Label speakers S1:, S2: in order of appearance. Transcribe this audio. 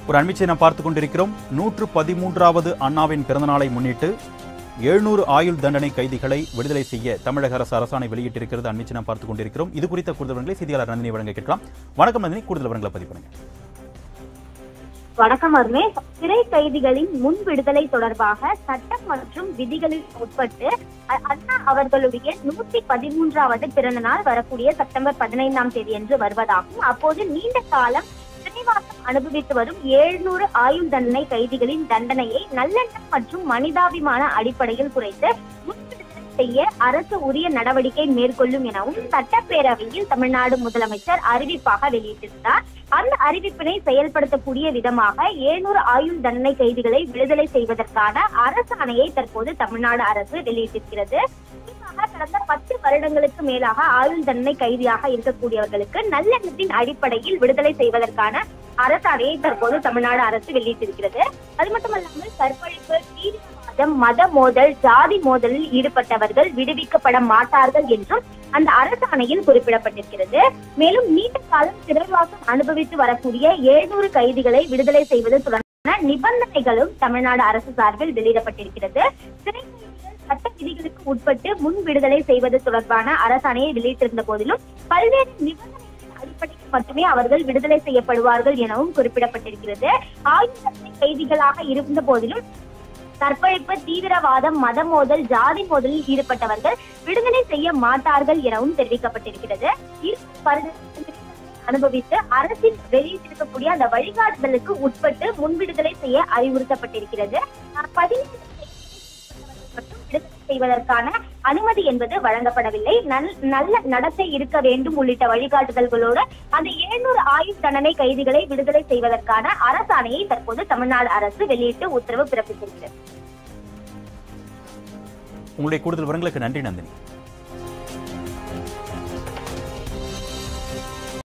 S1: ஒரு அண்மைச்சை நாம் பார்த்துக் கொண்டிருக்கிறோம் நூற்று பதிமூன்றாவது அண்ணாவின் பிறந்தநாளை முன்னிட்டு எழுநூறு ஆயுள் தண்டனை கைதிகளை விடுதலை செய்ய தமிழக அரசு அரசாணை வெளியிட்டிருக்கிறது அண்மைச்சை நாம் பார்த்துக் கொண்டிருக்கிறோம் இது குறித்த கூடுதல் விவரங்களை செய்தியாளர் நந்தினி வழங்க கேட்கலாம் வணக்கம் நந்தினி கூடுதல் விவரங்களை பதிவு பண்ணுங்க
S2: வணக்கம் அருமே சிறை கைதிகளின் முன் விடுதலை தொடர்பாக சட்டம் மற்றும் விதிகளுக்கு உட்பட்டு அ- அண்ணா அவர்களுடைய நூத்தி பதிமூன்றாவது பிறந்த நாள் வரக்கூடிய செப்டம்பர் பதினைந்தாம் தேதி என்று வருவதாகும் அப்போது நீண்ட காலம் சிறைவாசம் அனுபவித்து வரும் எழுநூறு ஆயுள் தண்டனை கைதிகளின் தண்டனையை நல்லெண்ணம் மற்றும் மனிதாபிமான அடிப்படையில் குறைத்து முன் விடுதலை செய்ய அரசு உரிய நடவடிக்கை மேற்கொள்ளும் எனவும் சட்டப்பேரவையில் தமிழ்நாடு முதலமைச்சர் அறிவிப்பாக வெளியிட்டிருந்தார் அந்த அறிவிப்பினை செயல்படுத்தக்கூடிய விதமாக எழுநூறு ஆயுள் தண்டனை கைதிகளை விடுதலை செய்வதற்கான அரசாணையை தற்போது தமிழ்நாடு அரசு வெளியிட்டிருக்கிறது குறிப்பாக கடந்த பத்து வருடங்களுக்கு மேலாக ஆயுள் தண்டனை கைதியாக இருக்கக்கூடியவர்களுக்கு நல்லெண்ணத்தின் அடிப்படையில் விடுதலை செய்வதற்கான அரசாணையை தற்போது தமிழ்நாடு அரசு வெளியிட்டிருக்கிறது அது மட்டுமல்லாமல் கற்பழிப்பு தீவிரவாதம் மத மோதல் ஜாதி மோதலில் ஈடுபட்டவர்கள் விடுவிக்கப்பட மாட்டார்கள் என்றும் அந்த அரசாணையில் குறிப்பிடப்பட்டிருக்கிறது மேலும் நீண்ட காலம் சிறைவாசம் அனுபவித்து வரக்கூடிய எழுநூறு கைதிகளை விடுதலை செய்வது தொடர்பான நிபந்தனைகளும் தமிழ்நாடு அரசு சார்பில் வெளியிடப்பட்டிருக்கிறது சிறை கைதிகள் சட்ட விதிகளுக்கு உட்பட்டு முன் விடுதலை செய்வது தொடர்பான அரசாணையை வெளியிட்டிருந்த போதிலும் பல்வேறு நிபந்தனைகளின் அடிப்படையில் மட்டுமே அவர்கள் விடுதலை செய்யப்படுவார்கள் எனவும் குறிப்பிடப்பட்டிருக்கிறது ஆயுள் தண்டனை கைதிகளாக இருந்த போதிலும் கற்பழிப்பு தீவிரவாதம் மத மோதல் ஜாதி மோதலில் ஈடுபட்டவர்கள் விடுதலை செய்ய மாட்டார்கள் எனவும் தெரிவிக்கப்பட்டிருக்கிறது இரு வருடங்களுக்கு அனுபவித்து அரசின் வெளியிட்டிருக்கக்கூடிய அந்த வழிகாட்டுதலுக்கு உட்பட்டு முன்விடுதலை செய்ய அறிவுறுத்தப்பட்டிருக்கிறது அஹ் பதினேழு மட்டும் விடுதலை செய்வதற்கான அனுமதி என்பது வழங்கப்படவில்லை நல்- நல்ல நடத்தை இருக்க வேண்டும் உள்ளிட்ட வழிகாட்டுதல்களோடு அந்த எழுநூறு ஆயுள் தண்டனை கைதிகளை விடுதலை செய்வதற்கான அரசாணையை தற்போது தமிழ்நாடு அரசு வெளியிட்டு உத்தரவு பிறப்பித்திருக்கிறது
S1: உங்களுடைய கூடுதல் விவரங்களுக்கு நன்றி நந்தினி